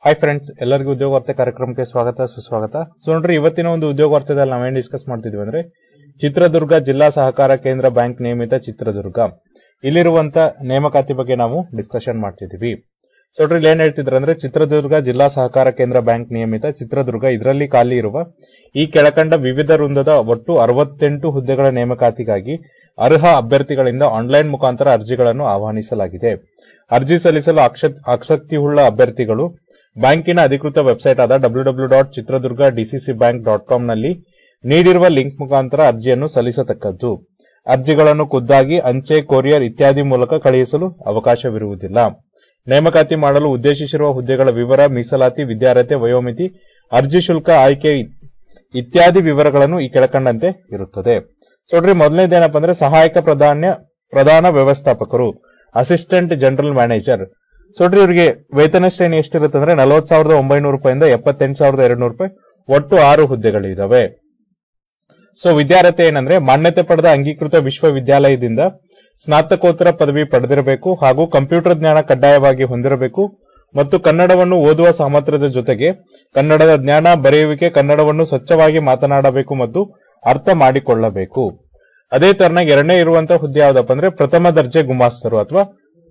hi friends ಎಲ್ಲರಿಗೂ ಉದ್ಯೋಗ ವಾರ್ತೆ ಕಾರ್ಯಕ್ರಮಕ್ಕೆ ಸ್ವಾಗತ ಸುಸ್ವಾಗತ ಸೊ ನೋಡ್ರಿ ಇವತ್ತಿನ ಒಂದು ಉದ್ಯೋಗ ವಾರ್ತೆದಲ್ಲಿ ನಾವೇನ್ ಡಿಸ್ಕಸ್ ಮಾಡ್ತಿದ್ವಿ ಅಂದ್ರೆ ಚಿತ್ರದುರ್ಗ ಜಿಲ್ಲಾ ಸಹಕಾರ ಕೇಂದ್ರ ಬ್ಯಾಂಕ್ ನೇಮಿತ ಚಿತ್ರದುರ್ಗ ಇಲ್ಲಿರುವಂತ ನೇಮಕಾತಿ ಬಗ್ಗೆ ನಾವು ಡಿಸ್ಕಷನ್ ಮಾಡ್ತಿದೀವಿ ಸೊ ನೋಡ್ರಿ ಇಲ್ಲಿ ಏನ್ ಹೇಳ್ತಿದ್ರು ಅಂದ್ರೆ ಚಿತ್ರದುರ್ಗ ಜಿಲ್ಲಾ ಸಹಕಾರ ಕೇಂದ್ರ ಬ್ಯಾಂಕ್ ನಿಯಮಿತ ಚಿತ್ರದುರ್ಗ ಇದರಲ್ಲಿ ಖಾಲಿ ಇರುವ ಈ ಕೆಳಕಂಡ ವಿವಿಧ ವೃಂದದ ಒಟ್ಟು ಅರವತ್ತೆಂಟು ಹುದ್ದೆಗಳ ನೇಮಕಾತಿಗಾಗಿ ಅರ್ಹ ಅಭ್ಯರ್ಥಿಗಳಿಂದ ಆನ್ಲೈನ್ ಮುಖಾಂತರ ಅರ್ಜಿಗಳನ್ನು ಆಹ್ವಾನಿಸಲಾಗಿದೆ ಅರ್ಜಿ ಸಲ್ಲಿಸಲು ಆಕ್ಷ- ಆಸಕ್ತಿಯುಳ್ಳ ಅಭ್ಯರ್ಥಿಗಳು ಬ್ಯಾಂಕಿನ ಅಧಿಕೃತ ವೆಬ್ಸೈಟ್ ಆದ W W dot Chitradurga DCC bank dot com ನಲ್ಲಿ ನೀಡಿರುವ ಲಿಂಕ್ ಮುಖಾಂತರ ಅರ್ಜಿಯನ್ನು ಸಲ್ಲಿಸತಕ್ಕದ್ದು ಅರ್ಜಿಗಳನ್ನು ಖುದ್ದಾಗಿ ಅಂಚೆ ಕೊರಿಯರ್ ಇತ್ಯಾದಿ ಮೂಲಕ ಕಳುಹಿಸಲು ಅವಕಾಶವಿರುವುದಿಲ್ಲ ನೇಮಕಾತಿ ಮಾಡಲು ಉದ್ದೇಶಿಸಿರುವ ಹುದ್ದೆಗಳ ವಿವರ ಮೀಸಲಾತಿ ವಿದ್ಯಾರ್ಹತೆ ವಯೋಮಿತಿ ಅರ್ಜಿ ಶುಲ್ಕ ಆಯ್ಕೆ ಇ- ಇತ್ಯಾದಿ ವಿವರಗಳನ್ನು ಈ ಕೆಳಕಂಡಂತೆ ಇರುತ್ತದೆ ಸೊ ನೋಡ್ರಿ ಮೊದಲನೇದೇನಪ್ಪ ಅಂದ್ರೆ ಸಹಾಯಕ ಪ್ರಧಾನ ಪ್ರಧಾನ ವ್ಯವಸ್ಥಾಪಕರು ಅಸಿಸ್ಟೆಂಟ್ ಜನರಲ್ ಮ್ಯಾನೇಜರ್ ಸೊ ನೋಡ್ರಿ ಇವರಿಗೆ ವೇತನ ಶ್ರೇಣಿ ಎಷ್ಟಿರುತ್ತೆ ಅಂದ್ರೆ ನಲವತ್ ಸಾವಿರದ ಒಂಬೈನೂರು ರೂಪಾಯಿಂದ ಎಪ್ಪತ್ತೆಂಟು ಸಾವಿರದ ಎರಡು ನೂರು ರೂಪಾಯಿ ಒಟ್ಟು ಆರು ಹುದ್ದೆಗಳಿದಾವೆ ಸೊ ವಿದ್ಯಾರ್ಹತೆ ಏನಂದ್ರೆ ಮಾನ್ಯತೆ ಪಡೆದ ಅಂಗೀಕೃತ ವಿಶ್ವವಿದ್ಯಾಲಯದಿಂದ ಸ್ನಾತಕೋತ್ತರ ಪದವಿ ಪಡೆದಿರಬೇಕು ಹಾಗೂ ಕಂಪ್ಯೂಟರ್ ಜ್ಞಾನ ಕಡ್ಡಾಯವಾಗಿ ಹೊಂದಿರಬೇಕು ಮತ್ತು ಕನ್ನಡವನ್ನು ಓದುವ ಸಾಮರ್ಥ್ಯದ ಜೊತೆಗೆ ಕನ್ನಡದ ಜ್ಞಾನ ಬರೆಯುವಿಕೆ ಕನ್ನಡವನ್ನು ಸ್ವಚ್ಛವಾಗಿ ಮಾತನಾಡಬೇಕು ಮತ್ತು ಅರ್ಥ ಮಾಡಿಕೊಳ್ಳಬೇಕು ಅದೇ ತರನಾಗಿ ಎರಡನೇ ಇರುವಂತಹ ಹುದ್ದೆ ಯಾವ್ದಪ್ಪ ಅಂದ್ರೆ ಪ್ರಥಮ ದರ್ಜೆ ಗುಮಾಸ್ತರು ಅಥವಾ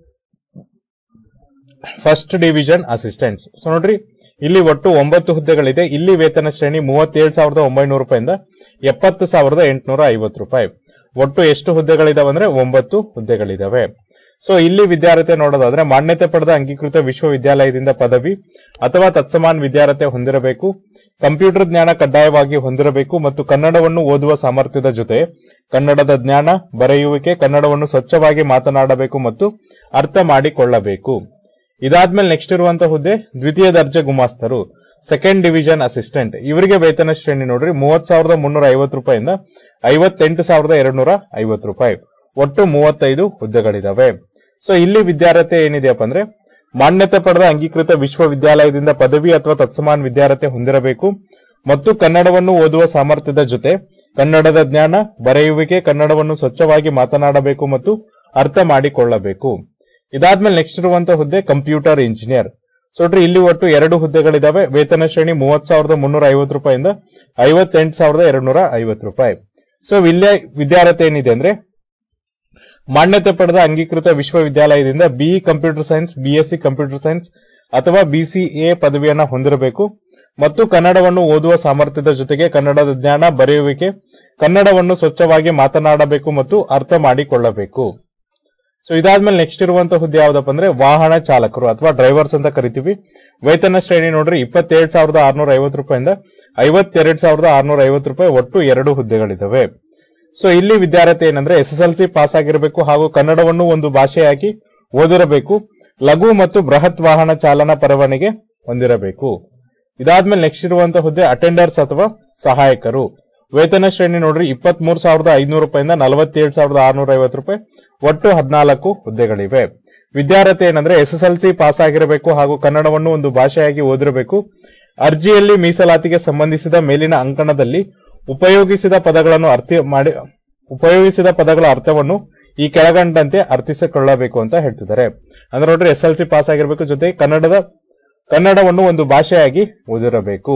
ಫಸ್ಟ್ ಡಿವಿಷನ್ ಅಸಿಸ್ಟೆಂಟ್ಸ್ ಸೊ ನೋಡ್ರಿ ಇಲ್ಲಿ ಒಟ್ಟು ಒಂಬತ್ತು ಹುದ್ದೆಗಳಿದೆ ಇಲ್ಲಿ ವೇತನ ಶ್ರೇಣಿ ಮೂವತ್ತೇಳು ಸಾವಿರದ ಒಂಬೈನೂರು ರೂಪಾಯಿಂದ ಎಪ್ಪತ್ತು ಸಾವಿರದ ಎಂಟುನೂರ ಐವತ್ತು ರೂಪಾಯಿ ಒಟ್ಟು ಎಷ್ಟು ಹುದ್ದೆಗಳಿದಾವೆ ಅಂದ್ರೆ ಒಂಬತ್ತು ಹುದ್ದೆಗಳಿದಾವೆ ಸೊ ಇಲ್ಲಿ ವಿದ್ಯಾರ್ಹತೆ ನೋಡೋದಾದ್ರೆ ಮಾನ್ಯತೆ ಪಡೆದ ಅಂಗೀಕೃತ ವಿಶ್ವವಿದ್ಯಾಲಯದಿಂದ ಪದವಿ ಅಥವಾ ತತ್ಸಮಾನ ವಿದ್ಯಾರ್ಹತೆ ಹೊಂದಿರಬೇಕು ಕಂಪ್ಯೂಟರ್ ಜ್ಞಾನ ಕಡ್ಡಾಯವಾಗಿ ಹೊಂದಿರಬೇಕು ಮತ್ತು ಕನ್ನಡವನ್ನು ಓದುವ ಸಾಮರ್ಥ್ಯದ ಜೊತೆ ಕನ್ನಡದ ಜ್ಞಾನ ಬರೆಯುವಿಕೆ ಕನ್ನಡವನ್ನು ಸ್ವಚ್ಛವಾಗಿ ಮಾತನಾಡಬೇಕು ಮತ್ತು ಅರ್ಥ ಮಾಡಿಕೊಳ್ಳಬೇಕು ಇದಾದ್ಮೇಲೆ ನೆಕ್ಸ್ಟ್ ಇರುವಂತಹ ಹುದ್ದೆ ದ್ವಿತೀಯ ದರ್ಜೆ ಗುಮಾಸ್ತರು ಸೆಕೆಂಡ್ ಡಿವಿಷನ್ ಅಸಿಸ್ಟೆಂಟ್ ಇವರಿಗೆ ವೇತನ ಶ್ರೇಣಿ ನೋಡ್ರಿ ಮೂವತ್ ಸಾವಿರದ ಮುನ್ನೂರ ಐವತ್ತು ರೂಪಾಯಿಂದ ಐವತ್ತೆಂಟು ಸಾವಿರದ ಎರಡ್ನೂರ ಐವತ್ತು ರೂಪಾಯಿ ಒಟ್ಟು ಮೂವತ್ತೈದು ಹುದ್ದೆಗಳಿದಾವೆ ಸೊ ಇಲ್ಲಿ ವಿದ್ಯಾರ್ಹತೆ ಏನಿದೆಯಪ್ಪ ಅಂದ್ರೆ ಮಾನ್ಯತೆ ಪಡೆದ ಅಂಗೀಕೃತ ವಿಶ್ವವಿದ್ಯಾಲಯದಿಂದ ಪದವಿ ಅಥವಾ ತತ್ಸಮಾನ ವಿದ್ಯಾರ್ಹತೆ ಹೊಂದಿರಬೇಕು ಮತ್ತು ಕನ್ನಡವನ್ನು ಓದುವ ಸಾಮರ್ಥ್ಯದ ಜೊತೆ ಕನ್ನಡದ ಜ್ಞಾನ ಬರೆಯುವಿಕೆ ಕನ್ನಡವನ್ನು ಸ್ವಚ್ಛವಾಗಿ ಮಾತನಾಡಬೇಕು ಮತ್ತು ಅರ್ಥ ಮಾಡಿಕೊಳ್ಳಬೇಕು ಇದಾದ್ಮೇಲೆ ನೆಕ್ಸ್ಟ್ ಇರುವಂತಹ ಹುದ್ದೆ ಕಂಪ್ಯೂಟರ್ ಇಂಜಿನಿಯರ್ ಸೊ ನೋಡ್ರಿ ಇಲ್ಲಿ ಒಟ್ಟು ಎರಡು ಹುದ್ದೆಗಳಿದಾವೆ ವೇತನ ಶ್ರೇಣಿ ಮೂವತ್ ಸಾವಿರದ ಮುನ್ನೂರ ಐವತ್ತು ರೂಪಾಯಿಂದ ಐವತ್ತೆಂಟು ಸಾವಿರದ ಎರಡ್ನೂರ ಐವತ್ತು ರೂಪಾಯಿ ಸೊ ಇಲ್ಲೇ ವಿದ್ಯಾರ್ಹತೆ ಏನಿದೆ ಅಂದ್ರೆ ಮಾನ್ಯತೆ ಪಡೆದ ಅಂಗೀಕೃತ ವಿಶ್ವವಿದ್ಯಾಲಯದಿಂದ BE computer science BSc computer science ಅಥವಾ ಬಿಸಿಎ ಪದವಿಯನ್ನ ಹೊಂದಿರಬೇಕು ಮತ್ತು ಕನ್ನಡವನ್ನು ಓದುವ ಸಾಮರ್ಥ್ಯದ ಜೊತೆಗೆ ಕನ್ನಡದ ಜ್ಞಾನ ಬರೆಯುವಿಕೆ ಕನ್ನಡವನ್ನು ಸ್ವಚ್ಛವಾಗಿ ಮಾತನಾಡಬೇಕು ಮತ್ತು ಅರ್ಥ ಮಾಡಿಕೊಳ್ಳಬೇಕು ಸೊ ಇದಾದ್ಮೇಲೆ ನೆಕ್ಸ್ಟ್ ಇರುವಂತಹ ಹುದ್ದೆ ಯಾವ್ದಪ್ಪ ಅಂದ್ರೆ ವಾಹನ ಚಾಲಕರು ಅಥವಾ ಡ್ರೈವರ್ಸ್ ಅಂತ ಕರಿತೀವಿ ವೇತನ ಶ್ರೇಣಿ ನೋಡ್ರಿ ಇಪ್ಪತ್ತೇಳು ಸಾವಿರದ ಆರ್ನೂರ ಐವತ್ತು ರೂಪಾಯಿಂದ ಐವತ್ತೆರಡು ಸಾವಿರದ ಆರ್ನೂರ ಐವತ್ತು ರೂಪಾಯಿ ಒಟ್ಟು ಎರಡು ಹುದ್ದೆಗಳಿದಾವೆ ಸೊ ಇಲ್ಲಿ ವಿದ್ಯಾರ್ಥಿ ಏನಂದ್ರೆ S S L C pass ಆಗಿರಬೇಕು ಹಾಗೂ ಕನ್ನಡವನ್ನು ಒಂದು ಭಾಷೆಯಾಗಿ ಓದಿರಬೇಕು ಲಘು ಮತ್ತು ಬೃಹತ್ ವಾಹನ ಚಾಲನಾ ಪರವಾನಿಗೆ ಹೊಂದಿರಬೇಕು ಇದಾದ್ಮೇಲೆ ನೆಕ್ಸ್ಟ್ ಇರುವಂತಹ ಹುದ್ದೆ ಅಟೆಂಡರ್ಸ್ ಅಥವಾ ಸಹಾಯಕರು ವೇತನ ಶ್ರೇಣಿ ನೋಡ್ರಿ ಇಪ್ಪತ್ತ್ ಮೂರು ಸಾವಿರದ ಐನೂರು ರೂಪಾಯಿಂದ ನಲವತ್ತೇಳು ಸಾವಿರದ ಆರ್ನೂರ ಐವತ್ತು ರೂಪಾಯಿ ಒಟ್ಟು ಹದಿನಾಲ್ಕು ಹುದ್ದೆಗಳಿವೆ ವಿದ್ಯಾರ್ಹತೆ ಏನಂದ್ರೆ S S L C pass ಆಗಿರಬೇಕು ಹಾಗೂ ಕನ್ನಡವನ್ನು ಒಂದು ಭಾಷೆಯಾಗಿ ಓದಿರಬೇಕು ಅರ್ಜಿಯಲ್ಲಿ ಮೀಸಲಾತಿಗೆ ಸಂಬಂಧಿಸಿದ ಮೇಲಿನ ಅಂಕಣದಲ್ಲಿ ಉಪಯೋಗಿಸಿದ ಪದಗಳನ್ನು ಅರ್ಥ ಮಾಡಿ ಉಪಯೋಗಿಸಿದ ಪದಗಳ ಅರ್ಥವನ್ನು ಈ ಕೆಳಗಂಡಂತೆ ಅರ್ಥಿಸಿಕೊಳ್ಳಬೇಕು ಅಂತ ಹೇಳ್ತಿದ್ದಾರೆ ಅಂದ್ರೆ ನೋಡ್ರಿ ಎಸ್ ಎಲ್ ಸಿ ಪಾಸ್ ಆಗಿರಬೇಕು ಜೊತೆಗೆ ಕನ್ನಡದ ಕನ್ನಡವನ್ನು ಒಂದು ಭಾಷೆಯಾಗಿ ಓದಿರಬೇಕು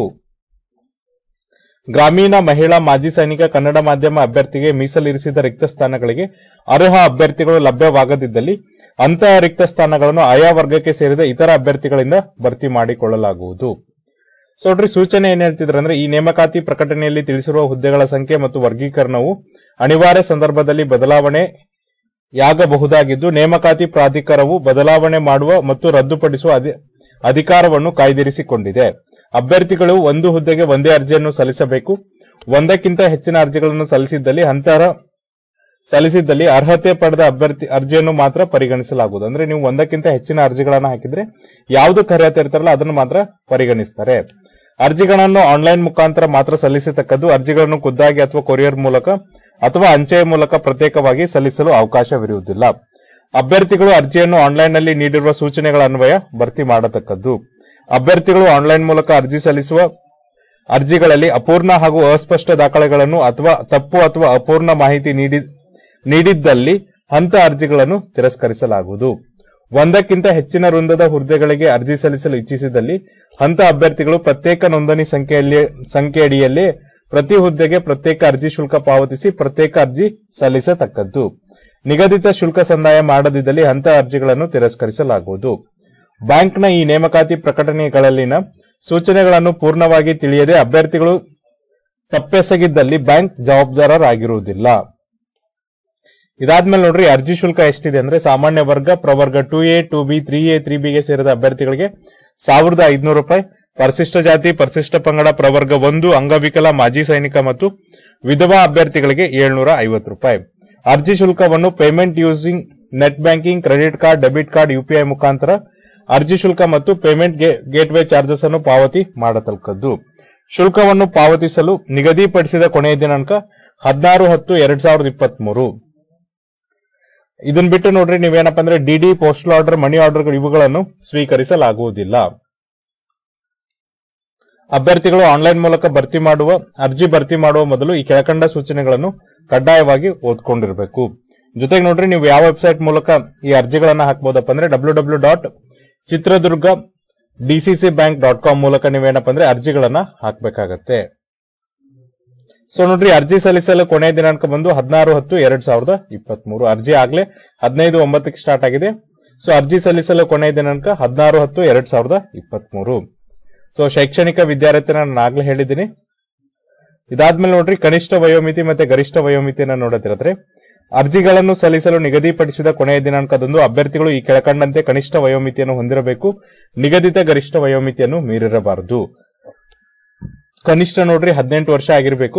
ಗ್ರಾಮೀಣ ಮಹಿಳಾ ಮಾಜಿ ಸೈನಿಕ ಕನ್ನಡ ಮಾಧ್ಯಮ ಅಭ್ಯರ್ಥಿಗೆ ಮೀಸಲಿರಿಸಿದ ರಿಕ್ತ ಸ್ಥಾನಗಳಿಗೆ ಅರ್ಹ ಅಭ್ಯರ್ಥಿಗಳು ಲಭ್ಯವಾಗದಿದ್ದಲ್ಲಿ ಅಂತಹ ರಿಕ್ತ ಸ್ಥಾನಗಳನ್ನು ಆಯಾ ವರ್ಗಕ್ಕೆ ಸೇರಿದ ಇತರ ಅಭ್ಯರ್ಥಿಗಳಿಂದ ಭರ್ತಿ ಮಾಡಿಕೊಳ್ಳಲಾಗುವುದು ಸೊ ನೋಡ್ರಿ ಸೂಚನೆ ಏನ್ ಹೇಳ್ತಿದ್ರೆ ಅಂದ್ರೆ ಈ ನೇಮಕಾತಿ ಪ್ರಕಟಣೆಯಲ್ಲಿ ತಿಳಿಸಿರುವ ಹುದ್ದೆಗಳ ಸಂಖ್ಯೆ ಮತ್ತು ವರ್ಗೀಕರಣವು ಅನಿವಾರ್ಯ ಸಂದರ್ಭದಲ್ಲಿ ಬದಲಾವಣೆಯಾಗಬಹುದಾಗಿದ್ದು ನೇಮಕಾತಿ ಪ್ರಾಧಿಕಾರವು ಬದಲಾವಣೆ ಮಾಡುವ ಮತ್ತು ರದ್ದುಪಡಿಸುವ ಅಧಿ- ಅಧಿಕಾರವನ್ನು ಕಾಯ್ದಿರಿಸಿಕೊಂಡಿದೆ ಅಭ್ಯರ್ಥಿಗಳು ಒಂದು ಹುದ್ದೆಗೆ ಒಂದೇ ಅರ್ಜಿಯನ್ನು ಸಲ್ಲಿಸಬೇಕು ಒಂದಕ್ಕಿಂತ ಹೆಚ್ಚಿನ ಅರ್ಜಿಗಳನ್ನು ಸಲ್ಲಿಸಿದ್ದಲ್ಲಿ ಅಂತರ ಸಲ್ಲಿಸಿದ್ದಲ್ಲಿ ಅರ್ಹತೆ ಪಡೆದ ಅಭ್ಯರ್ಥಿ ಅರ್ಜಿಯನ್ನು ಮಾತ್ರ ಪರಿಗಣಿಸಲಾಗುವುದು ಅಂದ್ರೆ ನೀವು ಒಂದಕ್ಕಿಂತ ಹೆಚ್ಚಿನ ಅರ್ಜಿಗಳನ್ನು ಹಾಕಿದ್ರೆ ಯಾವ್ದಕ್ಕೆ ಅರ್ಹತೆ ಇರ್ತಾರಲ್ಲ ಅದನ್ನು ಮಾತ್ರ ಪರಿಗಣಿಸ್ತಾರೆ ಅರ್ಜಿಗಳನ್ನು ಆನ್ಲೈನ್ ಮುಖಾಂತರ ಮಾತ್ರ ಸಲ್ಲಿಸತಕ್ಕದ್ದು ಅರ್ಜಿಗಳನ್ನು ಖುದ್ದಾಗಿ ಅಥವಾ ಕೊರಿಯರ್ ಮೂಲಕ ಅಥವಾ ಅಂಚೆಯ ಮೂಲಕ ಪ್ರತ್ಯೇಕವಾಗಿ ಸಲ್ಲಿಸಲು ಅವಕಾಶವಿರುವುದಿಲ್ಲ ಅಭ್ಯರ್ಥಿಗಳು ಅರ್ಜಿಯನ್ನು ಆನ್ಲೈನ್ನಲ್ಲಿ ನೀಡಿರುವ ಸೂಚನೆಗಳ ಅನ್ವಯ ಭರ್ತಿ ಮಾಡತಕ್ಕದ್ದು ಅಭ್ಯರ್ಥಿಗಳು ಆನ್ಲೈನ್ ಮೂಲಕ ಅರ್ಜಿ ಸಲ್ಲಿಸುವ ಅರ್ಜಿಗಳಲ್ಲಿ ಅಪೂರ್ಣ ಹಾಗೂ ಅಸ್ಪಷ್ಟ ದಾಖಲೆಗಳನ್ನು ಅಥವಾ ತಪ್ಪು ಅಥವಾ ಅಪೂರ್ಣ ಮಾಹಿತಿ ನೀಡಿ ನೀಡಿದ್ದಲ್ಲಿ ಅಂತ ಅರ್ಜಿಗಳನ್ನು ತಿರಸ್ಕರಿಸಲಾಗುವುದು ಒಂದಕ್ಕಿಂತ ಹೆಚ್ಚಿನ ವೃಂದದ ಹುದ್ದೆಗಳಿಗೆ ಅರ್ಜಿ ಸಲ್ಲಿಸಲು ಇಚ್ಛಿಸಿದಲ್ಲಿ ಹಂತ ಅಭ್ಯರ್ಥಿಗಳು ಪ್ರತ್ಯೇಕ ನೋಂದಣಿ ಸಂಖ್ಯೆಯಲ್ಲಿ ಸಂಖ್ಯೆಯಡಿಯಲ್ಲಿ ಪ್ರತಿ ಹುದ್ದೆಗೆ ಪ್ರತ್ಯೇಕ ಅರ್ಜಿ ಶುಲ್ಕ ಪಾವತಿಸಿ ಪ್ರತ್ಯೇಕ ಅರ್ಜಿ ಸಲ್ಲಿಸತಕ್ಕದ್ದು ನಿಗದಿತ ಶುಲ್ಕ ಸಂದಾಯ ಮಾಡದಿದ್ದಲ್ಲಿ ಹಂತ ಅರ್ಜಿಗಳನ್ನು ತಿರಸ್ಕರಿಸಲಾಗುವುದು ಬ್ಯಾಂಕ್ನ ಈ ನೇಮಕಾತಿ ಪ್ರಕಟಣೆಗಳಲ್ಲಿನ ಸೂಚನೆಗಳನ್ನು ಪೂರ್ಣವಾಗಿ ತಿಳಿಯದೆ ಅಭ್ಯರ್ಥಿಗಳು ತಪ್ಪೆಸಗಿದ್ದಲ್ಲಿ ಬ್ಯಾಂಕ್ ಜವಾಬ್ದಾರರಾಗಿರುವುದಿಲ್ಲ ಇದಾದ್ಮೇಲೆ ನೋಡ್ರಿ ಅರ್ಜಿ ಶುಲ್ಕ ಎಷ್ಟಿದೆ ಅಂದ್ರೆ ಸಾಮಾನ್ಯ ವರ್ಗ ಪ್ರವರ್ಗ two A two B three A three ಬಿಗೆ ಸೇರಿದ ಅಭ್ಯರ್ಥಿಗಳಿಗೆ ಸಾವಿರದ ಐದುನೂರು ರೂಪಾಯಿ ಪರಿಶಿಷ್ಟ ಜಾತಿ ಪರಿಶಿಷ್ಟ ಪಂಗಡ ಪ್ರವರ್ಗ ಒಂದು ಅಂಗವಿಕಲ ಮಾಜಿ ಸೈನಿಕ ಮತ್ತು ವಿಧವಾ ಅಭ್ಯರ್ಥಿಗಳಿಗೆ ಏಳ್ನೂರ ಐವತ್ತು ರೂಪಾಯಿ ಅರ್ಜಿ ಶುಲ್ಕವನ್ನು payment using net banking credit card debit card UPI ಮುಖಾಂತರ ಅರ್ಜಿ ಶುಲ್ಕ ಮತ್ತು ಪೇಮೆಂಟ್ ಗೇಟ್ವೇ ಚಾರ್ಜಸ್ ಅನ್ನು ಪಾವತಿ ಮಾಡತಕ್ಕದ್ದು ಶುಲ್ಕವನ್ನು ಪಾವತಿಸಲು ನಿಗದಿಪಡಿಸಿದ ಕೊನೆಯ ದಿನಾಂಕ ಹದಿನಾರು ಹತ್ತು ಎರಡ್ ಸಾವಿರದ ಇಪ್ಪತ್ತ್ ಮೂರು ಇದನ್ ಬಿಟ್ಟು ನೋಡ್ರಿ ನೀವೇನಪ್ಪ ಅಂದ್ರೆ DD postal order money order ಇವುಗಳನ್ನು ಸ್ವೀಕರಿಸಲಾಗುವುದಿಲ್ಲ ಅಭ್ಯರ್ಥಿಗಳು ಆನ್ಲೈನ್ ಮೂಲಕ ಭರ್ತಿ ಮಾಡುವ ಅರ್ಜಿ ಭರ್ತಿ ಮಾಡುವ ಮೊದಲು ಈ ಕೆಳಕಂಡ ಸೂಚನೆಗಳನ್ನು ಕಡ್ಡಾಯವಾಗಿ ಓದ್ಕೊಂಡಿರಬೇಕು ಜೊತೆಗೆ ನೋಡ್ರಿ ನೀವು ಯಾವ ವೆಬ್ಸೈಟ್ ಮೂಲಕ ಈ ಅರ್ಜಿಗಳನ್ನ ಹಾಕಬಹುದಪ್ಪ ಅಂದ್ರೆ W W dot Chitradurga DCC bank dot com ಮೂಲಕ ನೀವೇನಪ್ಪ ಅಂದ್ರೆ ಅರ್ಜಿಗಳನ್ನ ಹಾಕಬೇಕಾಗತ್ತೆ ಸೊ ನೋಡ್ರಿ ಅರ್ಜಿ ಸಲ್ಲಿಸಲು ಕೊನೆಯ ದಿನಾಂಕ ಬಂದು ಹದಿನಾರು ಹತ್ತು ಎರಡ್ ಸಾವಿರದ ಇಪ್ಪತ್ತ್ ಮೂರು ಅರ್ಜಿ ಆಗ್ಲೇ ಹದಿನೈದು ಒಂಬತ್ತಕ್ಕೆ ಸ್ಟಾರ್ಟ್ ಆಗಿದೆ ಸೊ ಅರ್ಜಿ ಸಲ್ಲಿಸಲು ಕೊನೆಯ ದಿನಾಂಕ ಹದಿನಾರು ಹತ್ತು ಎರಡ್ ಸಾವಿರದ ಇಪ್ಪತ್ತ್ ಮೂರು ಸೊ ಶೈಕ್ಷಣಿಕ ವಿದ್ಯಾರ್ಥಿನ ನಾನು ಆಗ್ಲೇ ಹೇಳಿದ್ದೀನಿ ಇದಾದ್ಮೇಲೆ ನೋಡ್ರಿ ಕನಿಷ್ಠ ವಯೋಮಿತಿ ಮತ್ತೆ ಗರಿಷ್ಠ ವಯೋಮಿತಿಯನ್ನ ನೋಡೋದಿರದ್ರೆ ಅರ್ಜಿಗಳನ್ನು ಸಲ್ಲಿಸಲು ನಿಗದಿಪಡಿಸಿದ ಕೊನೆಯ ದಿನಾಂಕದಂದು ಅಭ್ಯರ್ಥಿಗಳು ಈ ಕೆಳಕಂಡಂತೆ ಕನಿಷ್ಠ ವಯೋಮಿತಿಯನ್ನು ಹೊಂದಿರಬೇಕು ನಿಗದಿತ ಗರಿಷ್ಠ ವಯೋಮಿತಿಯನ್ನು ಮೀರಿರಬಾರದು ಕನಿಷ್ಠ ನೋಡ್ರಿ ಹದಿನೆಂಟು ವರ್ಷ ಆಗಿರಬೇಕು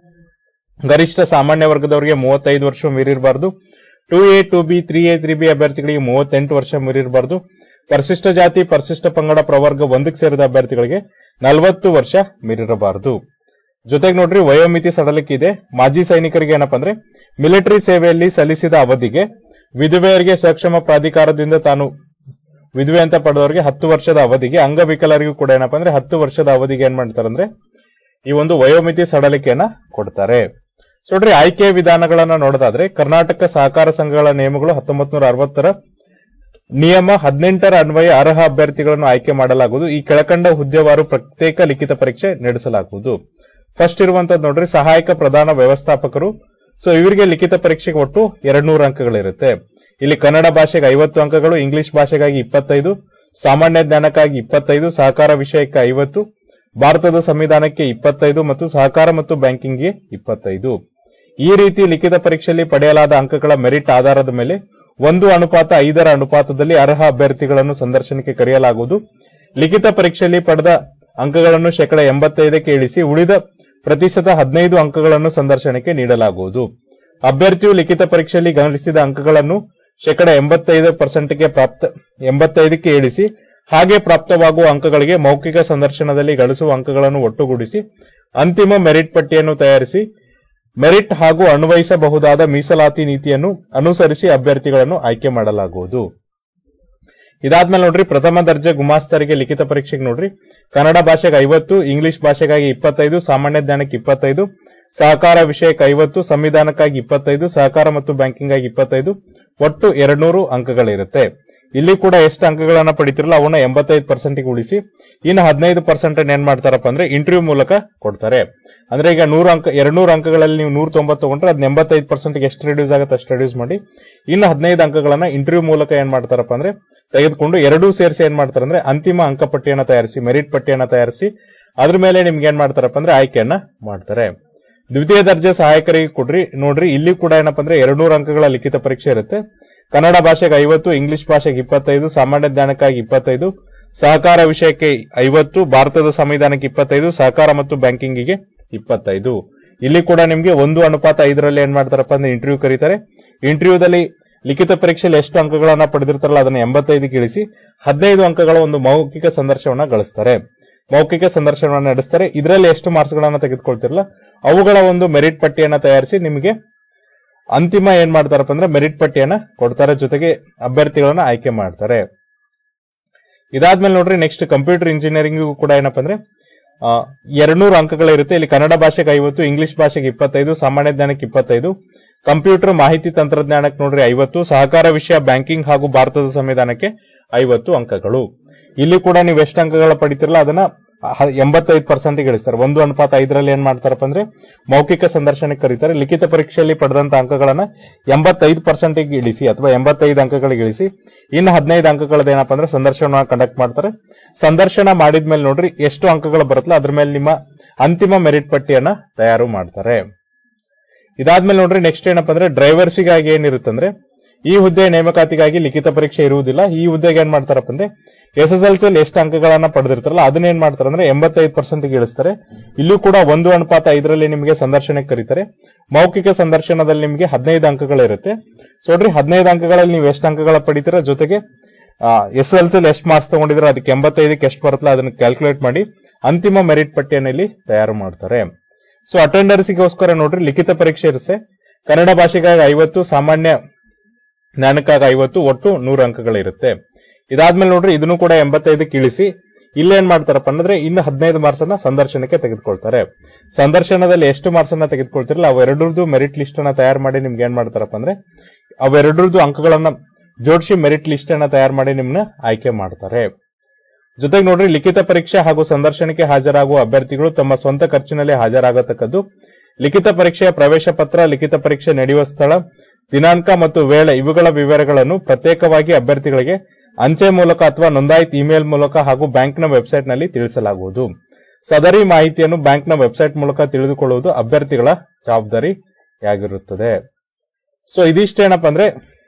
ಗರಿಷ್ಠ ಸಾಮಾನ್ಯ ವರ್ಗದವರಿಗೆ ಮೂವತ್ತೈದು ವರ್ಷ ಮೀರಿರಬಾರದು two A two B three A three B ಅಭ್ಯರ್ಥಿಗಳಿಗೆ ಮೂವತ್ತೆಂಟು ವರ್ಷ ಮೀರಿರಬಾರದು ಪರಿಶಿಷ್ಟ ಜಾತಿ ಪರಿಶಿಷ್ಟ ಪಂಗಡ ಪ್ರವರ್ಗ ಒಂದಕ್ಕೆ ಸೇರಿದ ಅಭ್ಯರ್ಥಿಗಳಿಗೆ ನಲವತ್ತು ವರ್ಷ ಮೀರಿರಬಾರದು ಜೊತೆಗೆ ನೋಡ್ರಿ ವಯೋಮಿತಿ ಸಡಲಿಕೆ ಇದೆ ಮಾಜಿ ಸೈನಿಕರಿಗೆ ಏನಪ್ಪಾ ಅಂದ್ರೆ ಮಿಲಿಟರಿ ಸೇವೆಯಲ್ಲಿ ಸಲ್ಲಿಸಿದ ಅವಧಿಗೆ ವಿಧವೆಯರಿಗೆ ಸಕ್ಷಮ ಪ್ರಾಧಿಕಾರದಿಂದ ತಾನು ವಿಧವೆ ಅಂತ ಪಡೆದವರಿಗೆ ಹತ್ತು ವರ್ಷದ ಅವಧಿಗೆ ಅಂಗವಿಕಲರಿಗೂ ಕೂಡ ಏನಪ್ಪಾ ಅಂದ್ರೆ ಹತ್ತು ವರ್ಷದ ಅವಧಿಗೆ ಏನ್ ಮಾಡ್ತಾರೆ ಅಂದ್ರೆ ಈ ಒಂದು ವಯೋಮಿತಿ ಸಡಲಿಕೆಯನ್ನ ಕೊಡ್ತಾರೆ ಸೊ ನೋಡ್ರಿ ಆಯ್ಕೆ ವಿಧಾನಗಳನ್ನ ನೋಡೋದಾದ್ರೆ ಕರ್ನಾಟಕ ಸಹಕಾರ ಸಂಘಗಳ ನಿಯಮಗಳು ಹತ್ತೊಂಬತ್ ನೂರ ಅರವತ್ತರ ನಿಯಮ ಹದಿನೆಂಟರ ಅನ್ವಯ ಅರ್ಹ ಅಭ್ಯರ್ಥಿಗಳನ್ನು ಆಯ್ಕೆ ಮಾಡಲಾಗುವುದು ಈ ಕೆಳಕಂಡ ಹುದ್ದೆವಾರು ಪ್ರತ್ಯೇಕ ಲಿಖಿತ ಪರೀಕ್ಷೆ ನಡೆಸಲಾಗುವುದು ಫಸ್ಟ್ ಇರುವಂತದ್ದು ನೋಡ್ರಿ ಸಹಾಯಕ ಪ್ರಧಾನ ವ್ಯವಸ್ಥಾಪಕರು ಸೊ ಇವರಿಗೆ ಲಿಖಿತ ಪರೀಕ್ಷೆಗೆ ಒಟ್ಟು ಎರಡ್ನೂರು ಅಂಕಗಳಿರುತ್ತೆ ಇಲ್ಲಿ ಕನ್ನಡ ಭಾಷೆಗೆ ಐವತ್ತು ಅಂಕಗಳು ಇಂಗ್ಲಿಷ್ ಭಾಷೆಗಾಗಿ ಇಪ್ಪತ್ತೈದು ಸಾಮಾನ್ಯ ಜ್ಞಾನಕ್ಕಾಗಿ ಇಪ್ಪತ್ತೈದು ಸಹಕಾರ ವಿಷಯಕ್ಕೆ ಐವತ್ತು ಭಾರತದ ಸಂವಿಧಾನಕ್ಕೆ ಇಪ್ಪತ್ತೈದು ಮತ್ತು ಸಹಕಾರ ಮತ್ತು ಬ್ಯಾಂಕಿಂಗ್ಗೆ ಇಪ್ಪತ್ತೈದು ಈ ರೀತಿ ಲಿಖಿತ ಪರೀಕ್ಷೆಯಲ್ಲಿ ಪಡೆಯಲಾದ ಅಂಕಗಳ ಮೆರಿಟ್ ಆಧಾರದ ಮೇಲೆ ಒಂದು ಅನುಪಾತ ಐದರ ಅನುಪಾತದಲ್ಲಿ ಅರ್ಹ ಅಭ್ಯರ್ಥಿಗಳನ್ನು ಸಂದರ್ಶನಕ್ಕೆ ಕರೆಯಲಾಗುವುದು ಲಿಖಿತ ಪರೀಕ್ಷೆಯಲ್ಲಿ ಪಡೆದ ಅಂಕಗಳನ್ನು ಶೇಕಡ ಎಂಬತ್ತೈದಕ್ಕೆ ಇಳಿಸಿ ಉಳಿದ ಪ್ರತಿಶತ ಹದಿನೈದು ಅಂಕಗಳನ್ನು ಸಂದರ್ಶನಕ್ಕೆ ನೀಡಲಾಗುವುದು ಅಭ್ಯರ್ಥಿಯು ಲಿಖಿತ ಪರೀಕ್ಷೆಯಲ್ಲಿ ಗಳಿಸಿದ ಅಂಕಗಳನ್ನು ಶೇಕಡ ಎಂಬತ್ತೈದು ಪರ್ಸೆಂಟ್ಗೆ ಪ್ರಾಪ್ತ ಎಂಬತ್ತೈದಕ್ಕೆ ಇಳಿಸಿ ಹಾಗೆ ಪ್ರಾಪ್ತವಾಗುವ ಅಂಕಗಳಿಗೆ ಮೌಖಿಕ ಸಂದರ್ಶನದಲ್ಲಿ ಗಳಿಸುವ ಅಂಕಗಳನ್ನು ಒಟ್ಟುಗೂಡಿಸಿ ಅಂತಿಮ ಮೆರಿಟ್ ಪಟ್ಟಿಯನ್ನು ತಯಾರಿಸಿ ಮೆರಿಟ್ ಹಾಗೂ ಅನ್ವಯಿಸಬಹುದಾದ ಮೀಸಲಾತಿ ನೀತಿಯನ್ನು ಅನುಸರಿಸಿ ಅಭ್ಯರ್ಥಿಗಳನ್ನು ಆಯ್ಕೆ ಮಾಡಲಾಗುವುದು ಇದಾದ್ಮೇಲೆ ನೋಡ್ರಿ ಪ್ರಥಮ ದರ್ಜೆ ಗುಮಾಸ್ತರಿಗೆ ಲಿಖಿತ ಪರೀಕ್ಷೆಗೆ ನೋಡ್ರಿ ಕನ್ನಡ ಭಾಷೆಗೆ ಐವತ್ತು ಇಂಗ್ಲಿಷ್ ಭಾಷೆಗಾಗಿ ಇಪ್ಪತ್ತೈದು ಸಾಮಾನ್ಯ ಜ್ಞಾನಕ್ಕೆ ಇಪ್ಪತ್ತೈದು ಸಹಕಾರ ವಿಷಯಕ್ಕೆ ಐವತ್ತು ಸಂವಿಧಾನಕ್ಕಾಗಿ ಇಪ್ಪತ್ತೈದು ಸಹಕಾರ ಮತ್ತು ಬ್ಯಾಂಕಿಂಗ್ ಆಗಿ ಇಪ್ಪತ್ತೈದು ಒಟ್ಟು ಎರಡ್ನೂರು ಅಂಕಗಳಿರುತ್ತೆ ಇಲ್ಲಿ ಕೂಡ ಎಷ್ಟು ಅಂಕಗಳನ್ನ ಪಡಿತಿರಲ್ಲ ಅವನ್ನ ಎಂಬತ್ತೈದು ಪರ್ಸೆಂಟ್ ಉಳಿಸಿ ಇನ್ನು ಹದಿನೈದು ಪರ್ಸೆಂಟ್ ಏನ್ ಮಾಡ್ತಾರಪ್ಪ ಅಂದ್ರೆ ಇಂಟರ್ವ್ಯೂ ಮೂಲಕ ಕೊಡ್ತಾರೆ ಅಂದ್ರೆ ಈಗ ನೂರು ಅಂಕ ಎರಡ್ನೂರು ಅಂಕಗಳಲ್ಲಿ ನೀವು ನೂರ ತೊಂಬತ್ತು ತಗೊಂಡ್ರೆ ಅದ್ ಎಂಬತ್ತೈದು ಪರ್ಸೆಂಟ್ ಎಷ್ಟು ರಿಡ್ಯೂಸ್ ಆಗುತ್ತೆ ಅಷ್ಟು ರಿಡ್ಯೂಸ್ ಮಾಡಿ ಇನ್ನು ಹದಿನೈದು ಅಂಕಗಳನ್ನ ಇಂಟರ್ವ್ಯೂ ಮೂಲಕ ಏನ್ ಮಾಡ್ತಾರಪ್ಪ ಅಂದ್ರೆ ತೆಗೆದುಕೊಂಡು ಎರಡೂ ಸೇರಿಸಿ ಏನ್ ಮಾಡ್ತಾರೆ ಅಂದ್ರೆ ಅಂತಿಮ ಅಂಕ ಪಟ್ಟಿಯನ್ನ ತಯಾರಿಸಿ ಮೆರಿಟ್ ಪಟ್ಟಿಯನ್ನ ತಯಾರಿಸಿ ಅದ್ರ ಮೇಲೆ ನಿಮ್ಗೆ ಏನ್ ಮಾಡ್ತಾರಪ್ಪ ಅಂದ್ರೆ ಆಯ್ಕೆಯನ್ನ ಮಾಡ್ತಾರೆ ದ್ವಿತೀಯ ದರ್ಜೆ ಸಹಾಯಕರಿಗೆ ಕೊಡ್ರಿ ನೋಡ್ರಿ ಇಲ್ಲಿ ಕೂಡ ಏನಪ್ಪಾ ಅಂದ್ರೆ ಎರಡ್ನೂರು ಅಂಕಗಳ ಲಿಖಿತ ಪರೀಕ್ಷೆ ಇರುತ್ತೆ ಕನ್ನಡ ಭಾಷೆಗೆ ಐವತ್ತು ಇಂಗ್ಲಿಷ್ ಭಾಷೆಗೆ ಇಪ್ಪತ್ತೈದು ಸಾಮಾನ್ಯ ಜ್ಞಾನಕ್ಕಾಗಿ ಇಪ್ಪತ್ತೈದು ಸಹಕಾರ ವಿಷಯಕ್ಕೆ ಐವತ್ತು ಭಾರತದ ಸಂವಿಧಾನಕ್ಕೆ ಇಪ್ಪತ್ತೈದು ಸಹಕಾರ ಮತ್ತು ಬ್ಯಾಂಕಿಂಗಿಗೆ ಇಪ್ಪತ್ತೈದು ಇಲ್ಲಿ ಕೂಡ ನಿಮ್ಗೆ ಒಂದು ಅನುಪಾತ ಐದರಲ್ಲಿ ಏನ್ ಮಾಡ್ತಾರಪ್ಪ ಅಂದ್ರೆ ಇಂಟರ್ವ್ಯೂ ಕರೀತಾರೆ ಇಂಟರ್ವ್ಯೂದಲ್ಲಿ ಲಿಖಿತ ಪರೀಕ್ಷೆಯಲ್ಲಿ ಎಷ್ಟು ಅಂಕಗಳನ್ನ ಪಡೆದಿರ್ತಾರಲ್ಲ ಅದನ್ನ ಎಂಬತ್ತೈದಕ್ಕೆ ಇಳಿಸಿ ಹದಿನೈದು ಅಂಕಗಳ ಒಂದು ಮೌಖಿಕ ಸಂದರ್ಶನವನ್ನ ಗಳಿಸ್ತಾರೆ ಮೌಖಿಕ ಸಂದರ್ಶನವನ್ನ ನಡೆಸ್ತಾರೆ ಇದರಲ್ಲಿ ಎಷ್ಟು ಮಾರ್ಕ್ಸ್ ಗಳನ್ನ ತೆಗೆದುಕೊಳ್ತಿರಲ್ಲ ಅವುಗಳ ಒಂದು ಮೆರಿಟ್ ಪಟ್ಟಿಯನ್ನ ತಯಾರಿಸಿ ನಿಮಗೆ ಅಂತಿಮ ಏನ್ ಮಾಡ್ತಾರಪ್ಪ ಅಂದ್ರೆ ಮೆರಿಟ್ ಪಟ್ಟಿಯನ್ನ ಕೊಡ್ತಾರೆ ಜೊತೆಗೆ ಅಭ್ಯರ್ಥಿಗಳನ್ನ ಆಯ್ಕೆ ಮಾಡ್ತಾರೆ ಇದಾದ್ಮೇಲೆ ನೋಡ್ರಿ ನೆಕ್ಸ್ಟ್ ಕಂಪ್ಯೂಟರ್ ಇಂಜಿನಿಯರಿಂಗ್ ಕೂಡ ಏನಪ್ಪಾ ಅಂದ್ರೆ ಎರಡ್ನೂರು ಅಂಕಗಳಿರುತ್ತೆ ಇಲ್ಲಿ ಕನ್ನಡ ಭಾಷೆಗೆ ಐವತ್ತು ಇಂಗ್ಲಿಷ್ ಭಾಷೆಗೆ ಇಪ್ಪತ್ತೈದು ಸಾಮಾನ್ಯ ಜ್ಞಾನಕ್ಕೆ ಇಪ್ಪತ್ತೈದು ಕಂಪ್ಯೂಟರ್ ಮಾಹಿತಿ ತಂತ್ರಜ್ಞಾನಕ್ಕೆ ನೋಡ್ರಿ ಐವತ್ತು ಸಹಕಾರ ವಿಷಯ ಬ್ಯಾಂಕಿಂಗ್ ಹಾಗೂ ಭಾರತದ ಸಂವಿಧಾನಕ್ಕೆ ಐವತ್ತು ಅಂಕಗಳು ಇಲ್ಲಿ ಕೂಡ ನೀವು ಎಷ್ಟು ಅಂಕಗಳ ಪಡಿತಿರಲ್ಲ ಅದನ್ನ ಹ- ಎಂಬತ್ತೈದು ಪರ್ಸೆಂಟ್ ಇಳಿಸ್ತಾರೆ ಒಂದು ಅನುಪಾತ ಐದರಲ್ಲಿ ಏನ್ ಮಾಡ್ತಾರಪ್ಪ ಅಂದ್ರೆ ಮೌಖಿಕ ಸಂದರ್ಶನಕ್ಕೆ ಕರೀತಾರೆ ಲಿಖಿತ ಪರೀಕ್ಷೆಯಲ್ಲಿ ಪಡೆದಂತ ಅಂಕಗಳನ್ನ ಎಂಬತ್ತೈದು ಪರ್ಸೆಂಟ್ ಇಳಿಸಿ ಅಥವಾ ಎಂಬತ್ತೈದು ಅಂಕಗಳಿಗೆ ಇಳಿಸಿ ಇನ್ನು ಹದಿನೈದು ಅಂಕಗಳದ ಏನಪ್ಪಾ ಅಂದ್ರೆ ಸಂದರ್ಶನ ಕಂಡಕ್ಟ್ ಮಾಡ್ತಾರೆ ಸಂದರ್ಶನ ಮಾಡಿದ್ಮೇಲೆ ನೋಡ್ರಿ ಎಷ್ಟು ಅಂಕಗಳು ಬರುತ್ತಲ್ಲ ಅದ್ರ ಮೇಲೆ ನಿಮ್ಮ ಅಂತಿಮ ಮೆರಿಟ್ ಪಟ್ಟಿಯನ್ನ ತಯಾರು ಮಾಡ್ತಾರೆ ಇದಾದ್ಮೇಲೆ ನೋಡ್ರಿ ನೆಕ್ಸ್ಟ್ ಏನಪ್ಪಾ ಅಂದ್ರೆ ಡ್ರೈವರ್ಸಿಗಾಗಿ ಏನಿರುತ್ತಂದ್ರೆ ಈ ಹುದ್ದೆ ನೇಮಕಾತಿಗಾಗಿ ಲಿಖಿತ ಪರೀಕ್ಷೆ ಇರುವುದಿಲ್ಲ ಈ ಹುದ್ದೆಗೆ ಏನ್ ಮಾಡ್ತಾರಪ್ಪ ಅಂದ್ರೆ ಎಸ್ ಎಸ್ ಎಲ್ ಸಿ ಎಷ್ಟು ಅಂಕಗಳನ್ನ ಪಡೆದಿರ್ತಾರಲ್ಲ ಅದನ್ನ ಏನ್ ಮಾಡ್ತಾರೆ ಅಂದ್ರೆ ಎಂಬತ್ತೈದು ಪರ್ಸೆಂಟ್ ಇಳಿಸ್ತಾರೆ ಇಲ್ಲೂ ಕೂಡ ಒಂದು ಅನುಪಾತ ಐದರಲ್ಲಿ ನಿಮಗೆ ಸಂದರ್ಶನಕ್ಕೆ ಕರೀತಾರೆ ಮೌಖಿಕ ಸಂದರ್ಶನದಲ್ಲಿ ನಿಮಗೆ ಹದಿನೈದು ಅಂಕಗಳಿರುತ್ತೆ ಸೊ ನೋಡ್ರಿ ಹದಿನೈದು ಅಂಕಗಳಲ್ಲಿ ನೀವು ಎಷ್ಟು ಅಂಕಗಳ ಪಡಿತೀರ ಜೊತೆಗೆ ಎಸ್ ಎಲ್ ಸಿ ಎಷ್ಟು ಮಾರ್ಕ್ಸ್ ತಗೊಂಡಿದ್ರೆ ಅದಕ್ಕೆ ಎಂಬತ್ತೈದಕ್ಕೆ ಎಷ್ಟು ಬರುತ್ತಲ್ಲ ಅದನ್ನ ಕ್ಯಾಲ್ಕುಲೇಟ್ ಮಾಡಿ ಅಂತಿಮ ಮೆರಿಟ್ ಪಟ್ಟಿಯನ್ನು ಇಲ್ಲಿ ತಯಾರು ಮಾಡ್ತಾರೆ ಸೊ ಅಟೆಂಡರ್ಸ್ಗೋಸ್ಕರ ನೋಡ್ರಿ ಲಿಖಿತ ಪರೀಕ್ಷೆ ಇರುತ್ತೆ ಕನ್ನಡ ಭಾಷೆಗಾಗಿ ಐವತ್ತು ಸಾಮಾನ್ಯ ಜ್ಞಾನಕ್ಕಾಗಿ ಐವತ್ತು ಒಟ್ಟು ನೂರು ಅಂಕಗಳಿರುತ್ತೆ ಇದಾದ್ಮೇಲೆ ನೋಡ್ರಿ ಇದನ್ನು ಕೂಡ ಎಂಬತ್ತೈದಕ್ಕೆ ಇಳಿಸಿ ಇಲ್ಲೇನ್ ಮಾಡ್ತಾರಪ್ಪ ಅಂದ್ರೆ ಇನ್ನು ಹದಿನೈದು ಮಾರ್ಕ್ಸ್ ಅನ್ನ ಸಂದರ್ಶನಕ್ಕೆ ತೆಗೆದುಕೊಳ್ತಾರೆ ಸಂದರ್ಶನದಲ್ಲಿ ಎಷ್ಟು ಮಾರ್ಕ್ಸ್ ಅನ್ನ ತೆಗೆದುಕೊಳ್ತಿರಲ್ಲ ಅವೆರಡರದ್ದು ಮೆರಿಟ್ ಲಿಸ್ಟ್ ಅನ್ನ ತಯಾರು ಮಾಡಿ ನಿಮ್ಗೆ ಏನ್ ಮಾಡ್ತಾರಪ್ಪ ಅಂದ್ರೆ ಅವೆರಡರದ್ದು ಅಂಕಗಳನ್ನ ಜೋಡಿಸಿ ಮೆರಿಟ್ ಲಿಸ್ಟ್ ಅನ್ನ ತಯಾರು ಮಾಡಿ ನಿಮ್ನ ಆಯ್ಕೆ ಮಾಡ್ತಾರೆ ಜೊತೆಗೆ ನೋಡ್ರಿ ಲಿಖಿತ ಪರೀಕ್ಷೆ ಹಾಗೂ ಸಂದರ್ಶನಕ್ಕೆ ಹಾಜರಾಗುವ ಅಭ್ಯರ್ಥಿಗಳು ತಮ್ಮ ಸ್ವಂತ ಖರ್ಚಿನಲ್ಲಿ ಹಾಜರಾಗತಕ್ಕದ್ದು ಲಿಖಿತ ಪರೀಕ್ಷೆಯ ಪ್ರವೇಶ ಪತ್ರ ಲಿಖಿತ ಪರೀಕ್ಷೆ ನಡೆಯುವ ಸ್ಥಳ ದಿನಾಂಕ ಮತ್ತು ವೇಳೆ ಇವುಗಳ ವಿವರಗಳನ್ನು ಪ್ರತ್ಯೇಕವಾಗಿ ಅಭ್ಯರ್ಥಿಗಳಿಗೆ ಅಂಚೆ ಮೂಲಕ ಅಥವಾ ನೋಂದಾಯಿತ ಇಮೇಲ್ ಮೂಲಕ ಹಾಗೂ ಬ್ಯಾಂಕ್ನ ವೆಬ್ಸೈಟ್ನಲ್ಲಿ ತಿಳಿಸಲಾಗುವುದು ಸದರಿ ಮಾಹಿತಿಯನ್ನು ಬ್ಯಾಂಕ್ನ ವೆಬ್ಸೈಟ್ ಮೂಲಕ ತಿಳಿದುಕೊಳ್ಳುವುದು ಅಭ್ಯರ್ಥಿಗಳ ಜವಾಬ್ದಾರಿಯಾಗಿರುತ್ತದೆ ಸೊ ಇದಿಷ್ಟೇನಪ್ಪ ಅಂದ್ರೆ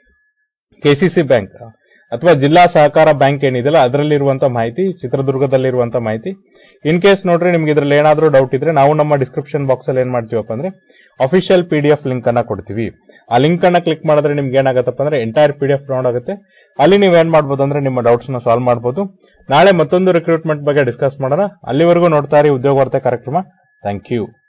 ಕೆಸಿಸಿ ಬ್ಯಾಂಕ್ ಅಥವಾ ಜಿಲ್ಲಾ ಸಹಕಾರ ಬ್ಯಾಂಕ್ ಏನಿದೆಯಲ್ಲ ಅದರಲ್ಲಿರುವಂತ ಮಾಹಿತಿ ಚಿತ್ರದುರ್ಗದಲ್ಲಿರುವಂತ ಮಾಹಿತಿ ಇನ್ ಕೇಸ್ ನೋಡ್ರಿ ನಿಮ್ಗೆ ಇದ್ರಲ್ಲಿ ಏನಾದ್ರೂ ಡೌಟ್ ಇದ್ರೆ ನಾವು ನಮ್ಮ ಡಿಸ್ಕ್ರಿಪ್ಷನ್ ಬಾಕ್ಸ್ ಅಲ್ಲಿ ಏನ್ ಮಾಡ್ತೀವಪ್ಪ ಅಂದ್ರೆ official P D F link ಅನ್ನ ಕೊಡ್ತೀವಿ ಆ ಲಿಂಕ್ ಅನ್ನ ಕ್ಲಿಕ್ ಮಾಡಿದ್ರೆ ನಿಮ್ಗೆ ಏನಾಗತ್ತಪ್ಪ ಅಂದ್ರೆ entire P D F down ಆಗುತ್ತೆ ಅಲ್ಲಿ ನೀವು ಏನ್ ಮಾಡ್ಬೋದು ಅಂದ್ರೆ ನಿಮ್ಮ ಡೌಟ್ಸ್ ನ ಸಾಲ್ವ್ ಮಾಡಬಹುದು ನಾಳೆ ಮತ್ತೊಂದು ರಿಕ್ರೂಟ್ಮೆಂಟ್ ಬಗ್ಗೆ ಡಿಸ್ಕಸ್ ಮಾಡೋಣ ಅಲ್ಲಿವರೆಗೂ ನೋಡ್ತಾ ಇರಿ ಉದ್ಯೋಗ ವಾರ್ತೆ ಕಾರ್ಯಕ್ರಮ ಥ್ಯಾಂಕ್ ಯು